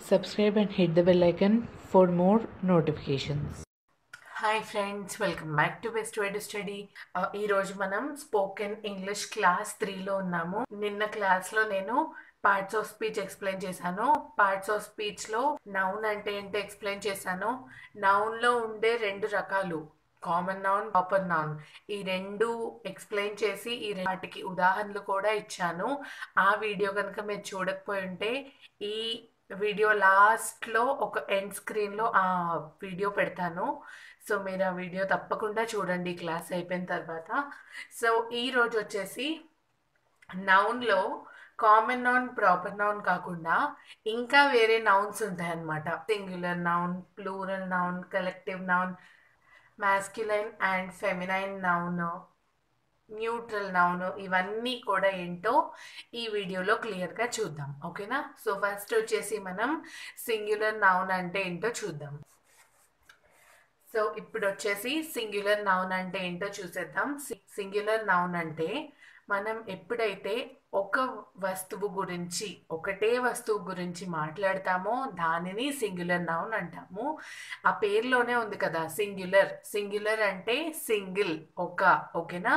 subscribe and hit the bell icon for more notifications. Hi friends welcome back to best way to study ఈరోజు మనం spoken English class త్రీలో ఉన్నాము నిన్న క్లాస్లో నేను పార్ట్స్ ఆఫ్ స్పీచ్ ఎక్స్ప్లెయిన్ చేశాను parts of స్పీచ్లో నౌన్ అంటే ఏంటో ఎక్స్ప్లెయిన్ చేశాను నౌన్లో ఉండే రెండు రకాలు కామన్ నౌన్ ప్రాపర్ నౌన్ ఈ రెండు ఎక్స్ప్లెయిన్ చేసి ఈ రె- వాటికి ఉదాహరణలు కూడా ఇచ్చాను ఆ వీడియో కనుక మీరు చూడకపోయి ఉంటే ఈ వీడియో లాస్ట్లో ఒక ఎండ్ స్క్రీన్లో ఆ వీడియో పెడతాను సో మీరు ఆ వీడియో తప్పకుండా చూడండి క్లాస్ అయిపోయిన తర్వాత సో ఈ రోజు వచ్చేసి నౌన్లో కామన్ నౌన్ ప్రాపర్ నౌన్ కాకుండా ఇంకా వేరే నౌన్స్ ఉంటాయన్నమాట singular noun plural noun collective noun masculine and feminine noun neutral noun ఇవన్నీ కూడా ఏంటో ఈ వీడియోలో క్లియర్గా చూద్దాం ఓకేనా సో ఫస్ట్ వచ్చేసి మనం సింగులర్ నౌన్ అంటే ఏంటో చూద్దాం సో ఇప్పుడు వచ్చేసి సింగులర్ నౌన్ అంటే ఏంటో చూసేద్దాం సింగులర్ నౌన్ అంటే మనం ఎప్పుడైతే ఒక వస్తువు గురించి ఒకటే వస్తువు గురించి మాట్లాడతామో దానిని సింగులర్ నౌన్ అంటాము ఆ పేరులోనే ఉంది కదా సింగులర్ సింగులర్ అంటే సింగిల్ ఒక ఓకేనా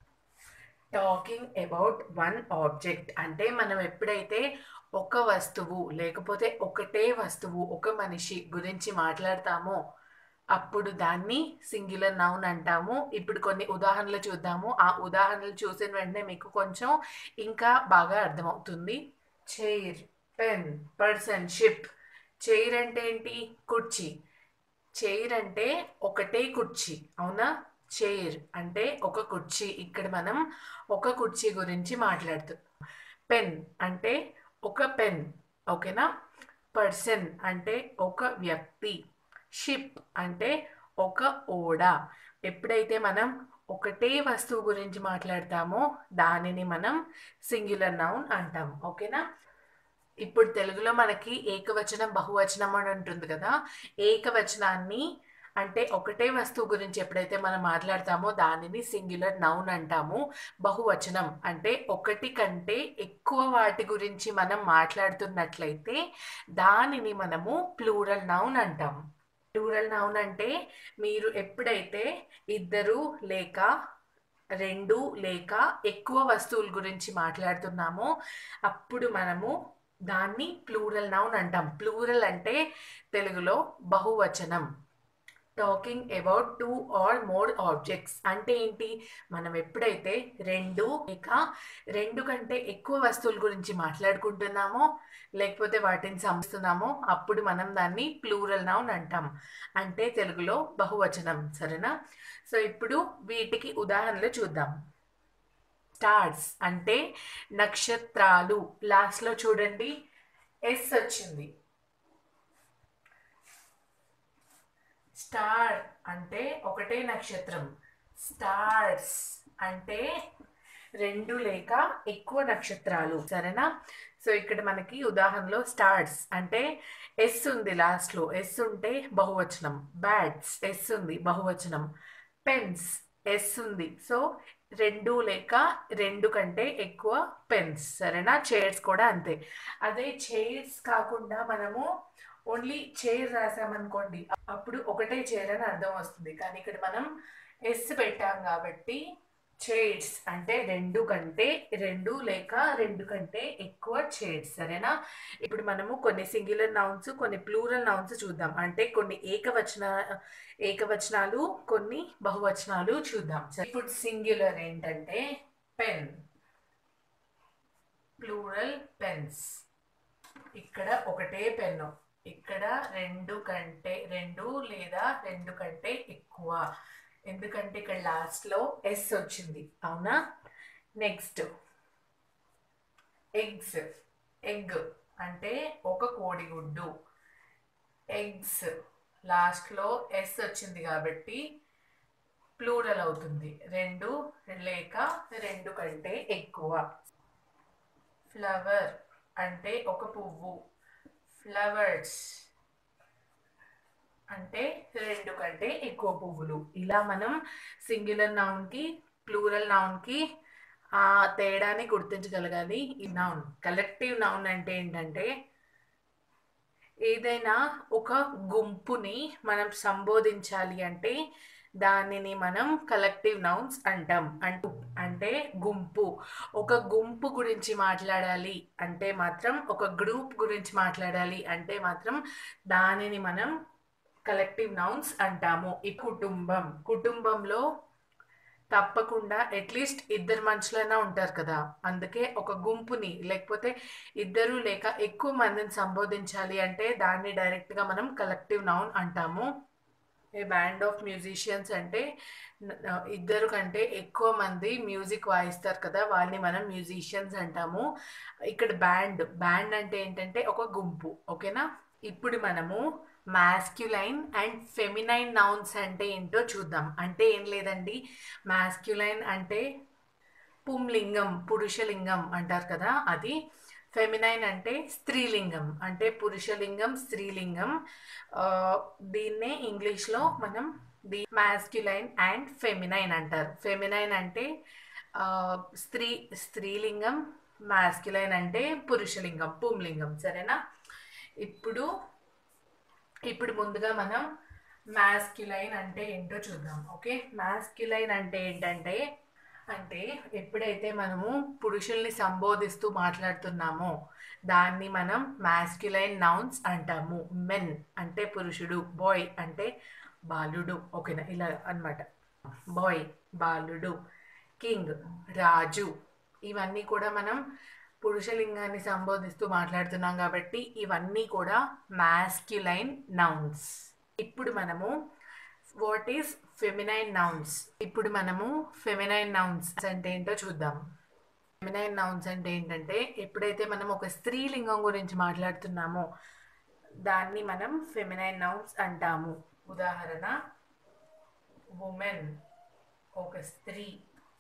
టాకింగ్ అబౌట్ వన్ ఆబ్జెక్ట్ అంటే మనం ఎప్పుడైతే ఒక వస్తువు లేకపోతే ఒకటే వస్తువు ఒక మనిషి గురించి మాట్లాడతామో అప్పుడు దాన్ని సింగులర్ నౌన్ అంటాము ఇప్పుడు కొన్ని ఉదాహరణలు చూద్దాము ఆ ఉదాహరణలు చూసిన వెంటనే మీకు కొంచెం ఇంకా బాగా అర్థమవుతుంది chair pen person ship chair అంటే ఏంటి కుర్చీ చైర్ అంటే ఒకటే కుర్చీ అవునా చైర్ అంటే ఒక కుర్చీ ఇక్కడ మనం ఒక కుర్చీ గురించి మాట్లాడుతున్నాం పెన్ అంటే ఒక పెన్ ఓకేనా పర్సన్ అంటే ఒక వ్యక్తి షిప్ అంటే ఒక ఓడ ఎప్పుడైతే మనం ఒకటే వస్తువు గురించి మాట్లాడతామో దానిని మనం సింగులర్ నౌన్ అంటాం ఓకేనా ఇప్పుడు తెలుగులో మనకి ఏకవచనం బహువచనం అని ఉంటుంది కదా ఏకవచనాన్ని అంటే ఒకటే వస్తువు గురించి ఎప్పుడైతే మనం మాట్లాడతామో దానిని సింగులర్ నౌన్ అంటాము బహువచనం అంటే ఒకటి కంటే ఎక్కువ వాటి గురించి మనం మాట్లాడుతున్నట్లయితే దానిని మనము ప్లూరల్ నౌన్ అంటాము ప్లూరల్ నౌన్ అంటే మీరు ఎప్పుడైతే ఇద్దరు లేక రెండు లేక ఎక్కువ వస్తువుల గురించి మాట్లాడుతున్నామో అప్పుడు మనము దాన్ని ప్లూరల్ నౌన్ అంటాం ప్లూరల్ అంటే తెలుగులో బహువచనం talking about two or more objects అంటే ఏంటి మనం ఎప్పుడైతే రెండు లేక రెండు కంటే ఎక్కువ వస్తువుల గురించి మాట్లాడుకుంటున్నామో లేకపోతే వాటిని సంస్తున్నామో అప్పుడు మనం దాన్ని ప్లూరల్ నౌన్ అంటాం అంటే తెలుగులో బహువచనం సరేనా సో ఇప్పుడు వీటికి ఉదాహరణలు చూద్దాం స్టార్స్ అంటే నక్షత్రాలు లాస్ట్లో చూడండి ఎస్ వచ్చింది స్టార్ అంటే ఒకటే నక్షత్రం స్టార్స్ అంటే రెండు లేక ఎక్కువ నక్షత్రాలు సరేనా సో ఇక్కడ మనకి ఉదాహరణలో స్టార్స్ అంటే ఎస్ ఉంది లాస్ట్లో ఎస్ ఉంటే బహువచనం బ్యాట్స్ ఎస్ ఉంది బహువచనం పెన్స్ ఎస్ ఉంది సో రెండు లేక రెండు కంటే ఎక్కువ పెన్స్ సరేనా చైర్స్ కూడా అంతే అదే చైర్స్ కాకుండా మనము ఓన్లీ చైర్ రాసామనుకోండి అప్పుడు ఒకటే చైర్ అని అర్థం వస్తుంది కానీ ఇక్కడ మనం ఎస్ పెట్టాం కాబట్టి చైర్స్ అంటే రెండు కంటే రెండు లేక రెండు కంటే ఎక్కువ చైర్స్ సరేనా ఇప్పుడు మనము కొన్ని సింగులర్ నౌన్స్ కొన్ని ప్లూరల్ నౌన్స్ చూద్దాం అంటే కొన్ని ఏకవచన ఏకవచనాలు కొన్ని బహువచనాలు చూద్దాం ఇప్పుడు సింగులర్ ఏంటంటే పెన్ ప్లూరల్ పెన్స్ ఇక్కడ ఒకటే పెన్ను ఇక్కడ రెండు కంటే రెండు లేదా రెండు కంటే ఎక్కువ ఎందుకంటే ఇక్కడ లాస్ట్లో ఎస్ వచ్చింది అవునా నెక్స్ట్ ఎగ్స్ ఎగ్ అంటే ఒక కోడిగుడ్డు ఎగ్స్ లాస్ట్లో ఎస్ వచ్చింది కాబట్టి ప్లూరల్ అవుతుంది రెండు లేక రెండు కంటే ఎక్కువ ఫ్లవర్ అంటే ఒక పువ్వు ఫ్లవర్స్ అంటే రెండు కంటే ఎక్కువ పువ్వులు ఇలా మనం సింగులర్ నౌన్కి ప్లూరల్ నౌన్కి ఆ తేడాని గుర్తించగలగాలి ఈ నౌన్ కలెక్టివ్ నౌన్ అంటే ఏంటంటే ఏదైనా ఒక గుంపుని మనం సంబోధించాలి అంటే దానిని మనం కలెక్టివ్ నౌన్స్ అంటాం అంటూ అంటే గుంపు ఒక గుంపు గురించి మాట్లాడాలి అంటే మాత్రం ఒక గ్రూప్ గురించి మాట్లాడాలి అంటే మాత్రం దానిని మనం కలెక్టివ్ నౌన్స్ అంటాము ఈ కుటుంబం కుటుంబంలో తప్పకుండా అట్లీస్ట్ ఇద్దరు మనుషులైనా ఉంటారు కదా అందుకే ఒక గుంపుని లేకపోతే ఇద్దరు లేక ఎక్కువ మందిని సంబోధించాలి అంటే దాన్ని డైరెక్ట్గా మనం కలెక్టివ్ నౌన్ అంటాము ఏ బ్యాండ్ ఆఫ్ మ్యూజిషియన్స్ అంటే న- ఇద్దరు కంటే ఎక్కువ మంది మ్యూజిక్ వాయిస్తారు కదా వాళ్ళని మనం మ్యూజిషియన్స్ అంటాము ఇక్కడ బ్యాండ్ బ్యాండ్ అంటే ఏంటంటే ఒక గుంపు ఓకేనా ఇప్పుడు మనము మాస్క్యులైన్ అండ్ ఫెమినైన్ నౌన్స్ అంటే ఏంటో చూద్దాం అంటే ఏం లేదండి మాస్క్యులైన్ అంటే పుంలింగం పురుషలింగం అంటారు కదా అది ఫెమినైన్ అంటే స్త్రీలింగం అంటే పురుషలింగం స్త్రీలింగం ఆ, దీన్నే ఇంగ్లీష్లో మనం ది మాస్క్యులైన్ అండ్ ఫెమినైన్ అంటారు ఫెమినైన్ అంటే ఆ, స్త్రీ స్త్రీలింగం మాస్క్యులైన్ అంటే పురుషలింగం పుంలింగం సరేనా ఇప్పుడు ఇప్పుడు ముందుగా మనం మాస్క్యులైన్ అంటే ఏంటో చూద్దాం ఓకే మాస్క్యులైన్ అంటే ఏంటంటే అంటే ఎప్పుడైతే మనము పురుషుల్ని సంబోధిస్తూ మాట్లాడుతున్నామో దాన్ని మనం మాస్క్యులైన్ నౌన్స్ అంటాము మెన్ అంటే పురుషుడు బాయ్ అంటే బాలుడు ఓకేనా ఇలా అన్నమాట బాయ్ బాలుడు కింగ్ రాజు ఇవన్నీ కూడా మనం పురుషలింగాన్ని సంబోధిస్తూ మాట్లాడుతున్నాం కాబట్టి ఇవన్నీ కూడా మాస్క్యులైన్ నౌన్స్ ఇప్పుడు మనము వాట్ ఈస్ ఫెమినైన్ నౌన్స్ ఇప్పుడు మనము ఫెమినైన్ నౌన్స్ అంటే ఏంటో చూద్దాం ఫెమినైన్ నౌన్స్ అంటే ఏంటంటే ఎప్పుడైతే మనం ఒక స్త్రీలింగం గురించి మాట్లాడుతున్నామో దాన్ని మనం ఫెమినైన్ నౌన్స్ అంటాము ఉదాహరణ ఉమెన్ ఒక స్త్రీ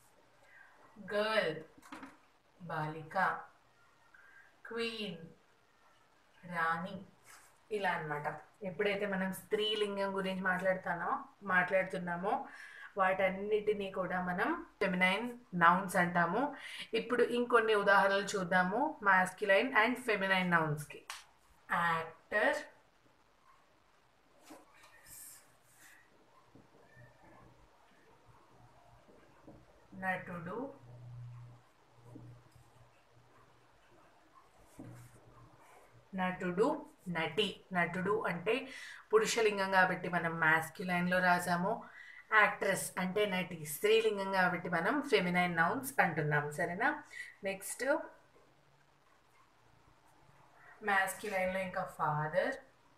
గర్ల్ బాలిక క్వీన్ రాణి ఇలా అన్నమాట ఎప్పుడైతే మనం స్త్రీలింగం గురించి మాట్లాడుతానో మాట్లాడుతున్నామో వాటన్నిటినీ కూడా మనం ఫెమినైన్ నౌన్స్ అంటాము ఇప్పుడు ఇంకొన్ని ఉదాహరణలు చూద్దాము మాస్క్యులైన్ అండ్ ఫెమినైన్ నౌన్స్కి యాక్టర్ నటుడు నటుడు నటి నటుడు అంటే పురుషలింగం కాబట్టి మనం మాస్క్యులైన్లో రాసాము యాక్ట్రెస్ అంటే నటి స్త్రీలింగం కాబట్టి మనం ఫెమినైన్ నౌన్స్ అంటున్నాం సరేనా నెక్స్ట్ మాస్క్యులైన్లో ఇంకా father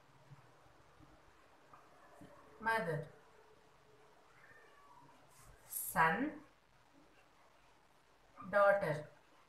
mother son daughter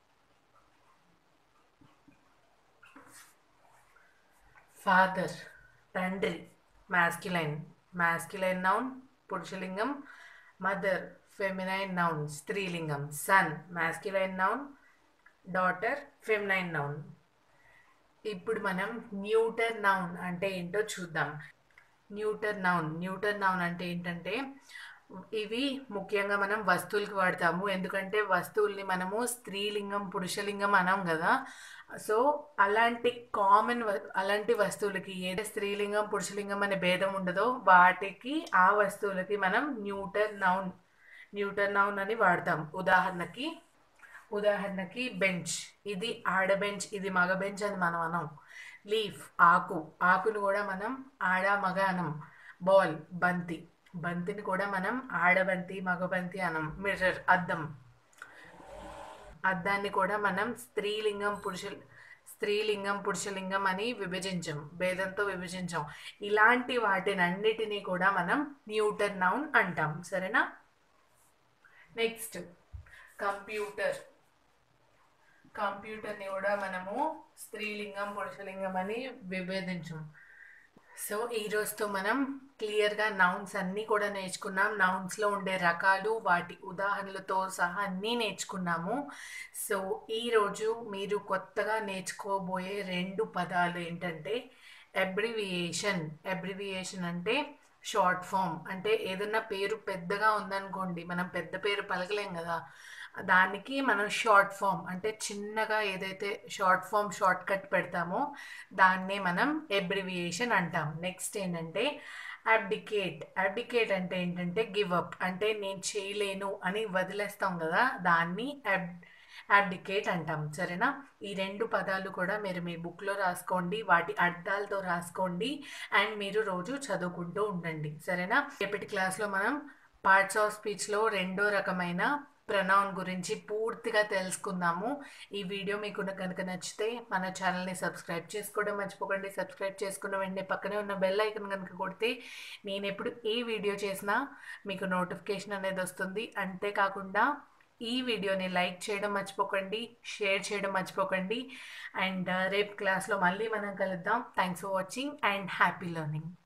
father తండ్రి మాస్క్యులైన్ మాస్క్యులైన్ నౌన్ పురుషలింగం మదర్ ఫెమినైన్ నౌన్ స్త్రీలింగం son masculine noun daughter feminine noun ఇప్పుడు మనం న్యూటర్ నౌన్ అంటే ఏంటో చూద్దాం న్యూటర్ నౌన్ న్యూటర్ నౌన్ అంటే ఏంటంటే ఇవి ముఖ్యంగా మనం వస్తువులకి వాడతాము ఎందుకంటే వస్తువుల్ని మనము స్త్రీలింగం పురుషలింగం అనాం కదా సో అలాంటి కామన్ అలాంటి వస్తువులకి ఏదో స్త్రీలింగం పురుషలింగం అనే భేదం ఉండదో వాటికి ఆ వస్తువులకి మనం న్యూటర్ నౌన్ న్యూటర్ నౌన్ అని వాడతాం ఉదాహరణకి ఉదాహరణకి బెంచ్ ఇది ఆడ బెంచ్ ఇది మగ బెంచ్ అని మనం అనం లీఫ్ ఆకు ఆకును కూడా మనం ఆడ మగ అనం బాల్ బంతి బంతిని కూడా మనం ఆడబంతి మగబంతి అనం మిర్రర్ అద్దం అద్దాన్ని కూడా మనం స్త్రీలింగం పురుష స్త్రీలింగం పురుషలింగం అని విభజించం భేదంతో విభజించాం ఇలాంటి వాటినన్నిటినీ కూడా మనం న్యూటర్ నౌన్ అంటాం సరేనా నెక్స్ట్ కంప్యూటర్ కంప్యూటర్ని కూడా మనము స్త్రీలింగం పురుషలింగం అని విభేదించం సో ఈ రోజుతో మనం క్లియర్గా నౌన్స్ అన్నీ కూడా నేర్చుకున్నాం నౌన్స్లో ఉండే రకాలు వాటి ఉదాహరణలతో సహా అన్నీ నేర్చుకున్నాము సో ఈరోజు మీరు కొత్తగా నేర్చుకోబోయే రెండు పదాలు ఏంటంటే అబ్రివియేషన్ అబ్రివియేషన్ అంటే షార్ట్ ఫామ్ అంటే ఏదన్నా పేరు పెద్దగా ఉందనుకోండి మనం పెద్ద పేరు పలకలేం కదా దానికి మనం షార్ట్ ఫామ్ అంటే చిన్నగా ఏదైతే షార్ట్ ఫామ్ షార్ట్ కట్ పెడతామో దాన్నే మనం ఎబ్రివియేషన్ అంటాం నెక్స్ట్ ఏంటంటే అబ్డికేట్ అబ్డికేట్ అంటే ఏంటంటే గివ్ అప్ అంటే నేను చేయలేను అని వదిలేస్తాం కదా దాన్ని అబ్ అబ్డికేట్ అంటాం సరేనా ఈ రెండు పదాలు కూడా మీరు మీ బుక్లో రాసుకోండి వాటి అర్థాలతో రాసుకోండి అండ్ మీరు రోజు చదువుకుంటూ ఉండండి సరేనా రేపటి క్లాస్లో మనం పార్ట్స్ ఆఫ్ స్పీచ్లో రెండో రకమైన ప్రొనౌన్ గురించి పూర్తిగా తెలుసుకుందాము ఈ వీడియో మీకు కనుక నచ్చితే మన ఛానల్ని సబ్స్క్రైబ్ చేసుకోవడం మర్చిపోకండి సబ్స్క్రైబ్ చేసుకున్న వెంటనే పక్కనే ఉన్న బెల్ ఐకన్ కనుక కొడితే నేను ఎప్పుడు ఏ వీడియో చేసినా మీకు నోటిఫికేషన్ అనేది వస్తుంది అంతేకాకుండా ఈ వీడియోని లైక్ చేయడం మర్చిపోకండి షేర్ చేయడం మర్చిపోకండి అండ్ రేపు క్లాస్లో మళ్ళీ మనం కలుద్దాం thanks for watching and happy learning